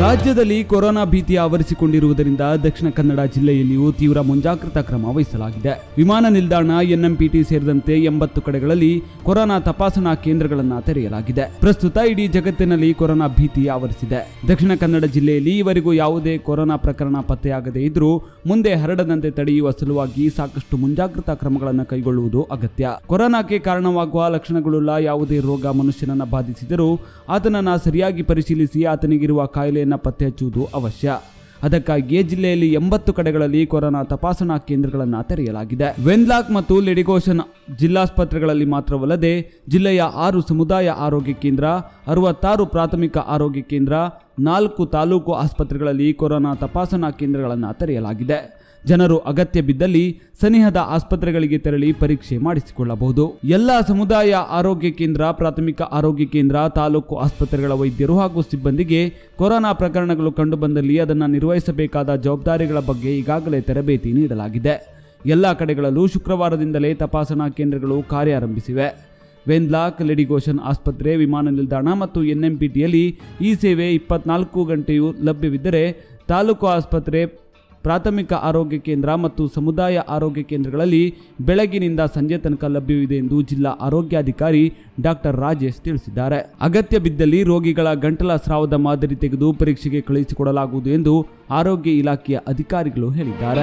ರಾಜ್ಯದಲ್ಲಿ ಕೊರೋನಾ ಭೀತಿ ಆವರಿಸಿಕೊಂಡಿರುವುದರಿಂದ ದಕ್ಷಿಣ ಕನ್ನಡ ಜಿಲ್ಲೆಯಲ್ಲಿಯೂ ತೀವ್ರ ಮುಂಜಾಗ್ರತಾ ಕ್ರಮ ವಹಿಸಲಾಗಿದೆ ವಿಮಾನ ನಿಲ್ದಾಣ ಎನ್ಎಂಪಿಟಿ ಸೇರಿದಂತೆ ಎಂಬತ್ತು ಕಡೆಗಳಲ್ಲಿ ಕೊರೋನಾ ತಪಾಸಣಾ ಕೇಂದ್ರಗಳನ್ನು ತೆರೆಯಲಾಗಿದೆ ಪ್ರಸ್ತುತ ಇಡೀ ಜಗತ್ತಿನಲ್ಲಿ ಕೊರೋನಾ ಭೀತಿ ಆವರಿಸಿದೆ ದಕ್ಷಿಣ ಕನ್ನಡ ಜಿಲ್ಲೆಯಲ್ಲಿ ಈವರೆಗೂ ಯಾವುದೇ ಕೊರೋನಾ ಪ್ರಕರಣ ಪತ್ತೆಯಾಗದೇ ಇದ್ರೂ ಮುಂದೆ ಹರಡದಂತೆ ತಡೆಯುವ ಸಲುವಾಗಿ ಸಾಕಷ್ಟು ಮುಂಜಾಗ್ರತಾ ಕ್ರಮಗಳನ್ನು ಕೈಗೊಳ್ಳುವುದು ಅಗತ್ಯ ಕೊರೋನಾಕ್ಕೆ ಕಾರಣವಾಗುವ ಲಕ್ಷಣಗಳುಳ್ಳ ಯಾವುದೇ ರೋಗ ಮನುಷ್ಯನನ್ನ ಬಾಧಿಸಿದರೂ ಆತನನ್ನ ಸರಿಯಾಗಿ ಪರಿಶೀಲಿಸಿ ಆತನಿಗಿರುವ ಕಾಯಿಲೆಯನ್ನು ಪತ್ತೆ ಹಚ್ಚುವುದು ಅವಶ್ಯ ಅದಕ್ಕಾಗಿಯೇ ಜಿಲ್ಲೆಯಲ್ಲಿ ಎಂಬತ್ತು ಕಡೆಗಳಲ್ಲಿ ಕೊರೋನಾ ತಪಾಸಣಾ ಕೇಂದ್ರಗಳನ್ನು ತೆರೆಯಲಾಗಿದೆ ವೆನ್ಲಾಕ್ ಮತ್ತು ಲೆಡಿಗೋಷನ್ ಜಿಲ್ಲಾಸ್ಪತ್ರೆಗಳಲ್ಲಿ ಮಾತ್ರವಲ್ಲದೆ ಜಿಲ್ಲೆಯ ಆರು ಸಮುದಾಯ ಆರೋಗ್ಯ ಕೇಂದ್ರ ಅರವತ್ತಾರು ಪ್ರಾಥಮಿಕ ಆರೋಗ್ಯ ಕೇಂದ್ರ ನಾಲ್ಕು ತಾಲೂಕು ಆಸ್ಪತ್ರೆಗಳಲ್ಲಿ ಕೊರೋನಾ ತಪಾಸಣಾ ಕೇಂದ್ರಗಳನ್ನು ತೆರೆಯಲಾಗಿದೆ ಜನರು ಅಗತ್ಯ ಬಿದ್ದಲ್ಲಿ ಸನಿಹದ ಆಸ್ಪತ್ರೆಗಳಿಗೆ ತೆರಳಿ ಪರೀಕ್ಷೆ ಮಾಡಿಸಿಕೊಳ್ಳಬಹುದು ಎಲ್ಲ ಸಮುದಾಯ ಆರೋಗ್ಯ ಕೇಂದ್ರ ಪ್ರಾಥಮಿಕ ಆರೋಗ್ಯ ಕೇಂದ್ರ ತಾಲೂಕು ಆಸ್ಪತ್ರೆಗಳ ವೈದ್ಯರು ಹಾಗೂ ಸಿಬ್ಬಂದಿಗೆ ಕೊರೋನಾ ಪ್ರಕರಣಗಳು ಕಂಡುಬಂದಲ್ಲಿ ಅದನ್ನು ನಿರ್ವಹಿಸಬೇಕಾದ ಜವಾಬ್ದಾರಿಗಳ ಬಗ್ಗೆ ಈಗಾಗಲೇ ತರಬೇತಿ ನೀಡಲಾಗಿದೆ ಎಲ್ಲ ಕಡೆಗಳಲ್ಲೂ ಶುಕ್ರವಾರದಿಂದಲೇ ತಪಾಸಣಾ ಕೇಂದ್ರಗಳು ಕಾರ್ಯಾರಂಭಿಸಿವೆ ವೆನ್ಲಾಕ್ ಲೆಡಿಗೋಷನ್ ಆಸ್ಪತ್ರೆ ವಿಮಾನ ನಿಲ್ದಾಣ ಮತ್ತು ಎನ್ಎಂಪಿಟಿಯಲ್ಲಿ ಈ ಸೇವೆ ಇಪ್ಪತ್ನಾಲ್ಕು ಗಂಟೆಯೂ ಲಭ್ಯವಿದ್ದರೆ ತಾಲೂಕು ಆಸ್ಪತ್ರೆ ಪ್ರಾಥಮಿಕ ಆರೋಗ್ಯ ಕೇಂದ್ರ ಮತ್ತು ಸಮುದಾಯ ಆರೋಗ್ಯ ಕೇಂದ್ರಗಳಲ್ಲಿ ಬೆಳಗಿನಿಂದ ಸಂಜೆ ತನಕ ಲಭ್ಯವಿದೆ ಎಂದು ಜಿಲ್ಲಾ ಆರೋಗ್ಯಾಧಿಕಾರಿ ಡಾಕ್ಟರ್ ರಾಜೇಶ್ ತಿಳಿಸಿದ್ದಾರೆ ಅಗತ್ಯ ಬಿದ್ದಲ್ಲಿ ರೋಗಿಗಳ ಗಂಟಲ ಸ್ರಾವದ ಮಾದರಿ ತೆಗೆದು ಪರೀಕ್ಷೆಗೆ ಕಳುಹಿಸಿಕೊಡಲಾಗುವುದು ಎಂದು ಆರೋಗ್ಯ ಇಲಾಖೆಯ ಅಧಿಕಾರಿಗಳು ಹೇಳಿದ್ದಾರೆ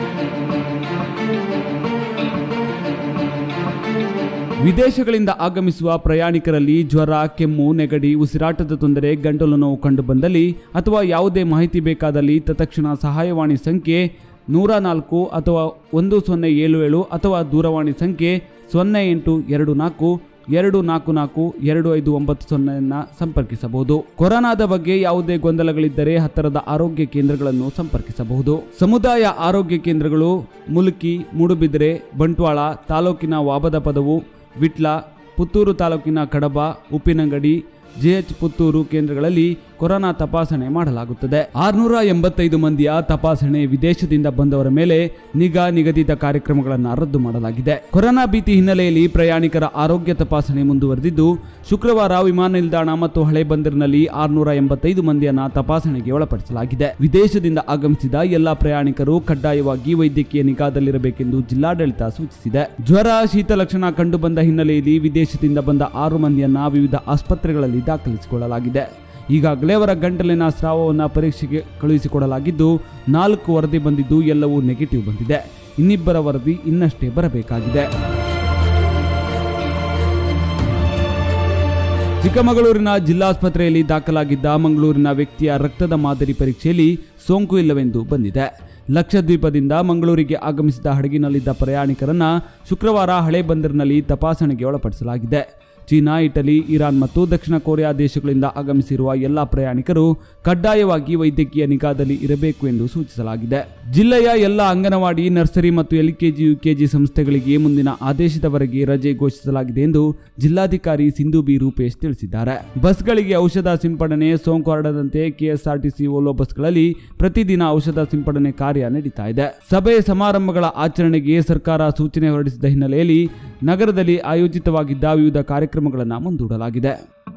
ವಿದೇಶಗಳಿಂದ ಆಗಮಿಸುವ ಪ್ರಯಾಣಿಕರಲ್ಲಿ ಜ್ವರ ಕೆಮ್ಮು ನೆಗಡಿ ಉಸಿರಾಟದ ತೊಂದರೆ ಗಂಟಲು ನೋವು ಕಂಡುಬಂದಲ್ಲಿ ಅಥವಾ ಯಾವುದೇ ಮಾಹಿತಿ ಬೇಕಾದಲ್ಲಿ ತತ್ಕ್ಷಣ ಸಹಾಯವಾಣಿ ಸಂಖ್ಯೆ ನೂರ ನಾಲ್ಕು ಅಥವಾ ಒಂದು ಸೊನ್ನೆ ಏಳು ಏಳು ಅಥವಾ ದೂರವಾಣಿ ಸಂಖ್ಯೆ ಸೊನ್ನೆ ಎಂಟು ಎರಡು ನಾಲ್ಕು ಎರಡು ನಾಲ್ಕು ನಾಲ್ಕು ಎರಡು ಐದು ಒಂಬತ್ತು ಸೊನ್ನೆಯನ್ನ ಸಂಪರ್ಕಿಸಬಹುದು ಕೊರೋನಾದ ಬಗ್ಗೆ ಯಾವುದೇ ಗೊಂದಲಗಳಿದ್ದರೆ ಹತ್ತಿರದ ಆರೋಗ್ಯ ಕೇಂದ್ರಗಳನ್ನು ಸಂಪರ್ಕಿಸಬಹುದು ಸಮುದಾಯ ಆರೋಗ್ಯ ಕೇಂದ್ರಗಳು ಮುಲ್ಕಿ ಮೂಡುಬಿದಿರೆ ಬಂಟ್ವಾಳ ತಾಲೂಕಿನ ವಾಬದ ಪದವು ವಿಟ್ಲ ಪುತ್ತೂರು ತಾಲೂಕಿನ ಕಡಬ ಉಪ್ಪಿನಂಗಡಿ ಜೆಎಚ್ ಪುತ್ತೂರು ಕೇಂದ್ರಗಳಲ್ಲಿ ಕೊರೋನಾ ತಪಾಸಣೆ ಮಾಡಲಾಗುತ್ತದೆ ಆರ್ನೂರ ಎಂಬತ್ತೈದು ಮಂದಿಯ ತಪಾಸಣೆ ವಿದೇಶದಿಂದ ಬಂದವರ ಮೇಲೆ ನಿಗಾ ನಿಗದಿತ ಕಾರ್ಯಕ್ರಮಗಳನ್ನು ರದ್ದು ಮಾಡಲಾಗಿದೆ ಕೊರೋನಾ ಭೀತಿ ಹಿನ್ನೆಲೆಯಲ್ಲಿ ಪ್ರಯಾಣಿಕರ ಆರೋಗ್ಯ ತಪಾಸಣೆ ಮುಂದುವರೆದಿದ್ದು ಶುಕ್ರವಾರ ವಿಮಾನ ನಿಲ್ದಾಣ ಮತ್ತು ಹಳೆ ಬಂದರಿನಲ್ಲಿ ಆರ್ನೂರ ಎಂಬತ್ತೈದು ಮಂದಿಯನ್ನ ತಪಾಸಣೆಗೆ ಒಳಪಡಿಸಲಾಗಿದೆ ವಿದೇಶದಿಂದ ಆಗಮಿಸಿದ ಎಲ್ಲಾ ಪ್ರಯಾಣಿಕರು ಕಡ್ಡಾಯವಾಗಿ ವೈದ್ಯಕೀಯ ನಿಗಾದಲ್ಲಿರಬೇಕೆಂದು ಜಿಲ್ಲಾಡಳಿತ ಸೂಚಿಸಿದೆ ಜ್ವರ ಶೀತ ಲಕ್ಷಣ ಕಂಡುಬಂದ ಹಿನ್ನೆಲೆಯಲ್ಲಿ ವಿದೇಶದಿಂದ ಬಂದ ಆರು ಮಂದಿಯನ್ನ ವಿವಿಧ ಆಸ್ಪತ್ರೆಗಳಲ್ಲಿ ದಾಖಲಿಸಿಕೊಳ್ಳಲಾಗಿದೆ ಈಗಾಗಲೇ ಅವರ ಗಂಟಲಿನ ಸ್ರಾವವನ್ನು ಪರೀಕ್ಷೆಗೆ ಕಳುಹಿಸಿಕೊಡಲಾಗಿದ್ದು ನಾಲ್ಕು ವರದಿ ಬಂದಿದ್ದು ಎಲ್ಲವೂ ನೆಗೆಟಿವ್ ಬಂದಿದೆ ಇನ್ನಿಬ್ಬರ ವರದಿ ಇನ್ನಷ್ಟೇ ಬರಬೇಕಾಗಿದೆ ಚಿಕ್ಕಮಗಳೂರಿನ ಜಿಲ್ಲಾಸ್ಪತ್ರೆಯಲ್ಲಿ ದಾಖಲಾಗಿದ್ದ ಮಂಗಳೂರಿನ ವ್ಯಕ್ತಿಯ ರಕ್ತದ ಮಾದರಿ ಪರೀಕ್ಷೆಯಲ್ಲಿ ಸೋಂಕು ಇಲ್ಲವೆಂದು ಬಂದಿದೆ ಲಕ್ಷದ್ವೀಪದಿಂದ ಮಂಗಳೂರಿಗೆ ಆಗಮಿಸಿದ ಹಡಗಿನಲ್ಲಿದ್ದ ಪ್ರಯಾಣಿಕರನ್ನ ಶುಕ್ರವಾರ ಹಳೆ ಬಂದರಿನಲ್ಲಿ ತಪಾಸಣೆಗೆ ಒಳಪಡಿಸಲಾಗಿದೆ ಚೀನಾ ಇಟಲಿ ಇರಾನ್ ಮತ್ತು ದಕ್ಷಿಣ ಕೊರಿಯಾ ದೇಶಗಳಿಂದ ಆಗಮಿಸಿರುವ ಎಲ್ಲ ಪ್ರಯಾಣಿಕರು ಕಡ್ಡಾಯವಾಗಿ ವೈದ್ಯಕೀಯ ನಿಗಾದಲ್ಲಿ ಇರಬೇಕು ಎಂದು ಸೂಚಿಸಲಾಗಿದೆ ಜಿಲ್ಲೆಯ ಎಲ್ಲ ಅಂಗನವಾಡಿ ನರ್ಸರಿ ಮತ್ತು ಎಲ್ಕೆಜಿ ಯುಕೆಜಿ ಸಂಸ್ಥೆಗಳಿಗೆ ಮುಂದಿನ ಆದೇಶದವರೆಗೆ ರಜೆ ಘೋಷಿಸಲಾಗಿದೆ ಎಂದು ಜಿಲ್ಲಾಧಿಕಾರಿ ಸಿಂಧು ಬಿ ರೂಪೇಶ್ ತಿಳಿಸಿದ್ದಾರೆ ಬಸ್ಗಳಿಗೆ ಔಷಧ ಸಿಂಪಡಣೆ ಸೋಂಕು ಹರಡದಂತೆ ಕೆಎಸ್ಆರ್ಟಿಸಿ ಓಲೋ ಬಸ್ಗಳಲ್ಲಿ ಪ್ರತಿದಿನ ಔಷಧ ಸಿಂಪಡಣೆ ಕಾರ್ಯ ನಡೀತಾ ಇದೆ ಸಭೆ ಸಮಾರಂಭಗಳ ಆಚರಣೆಗೆ ಸರ್ಕಾರ ಸೂಚನೆ ಹೊರಡಿಸಿದ ಹಿನ್ನೆಲೆಯಲ್ಲಿ ನಗರದಲ್ಲಿ ಆಯೋಜಿತವಾಗಿದ್ದ ವಿವಿಧ ಕಾರ್ಯಕ್ರಮಗಳನ್ನು ಮುಂದೂಡಲಾಗಿದೆ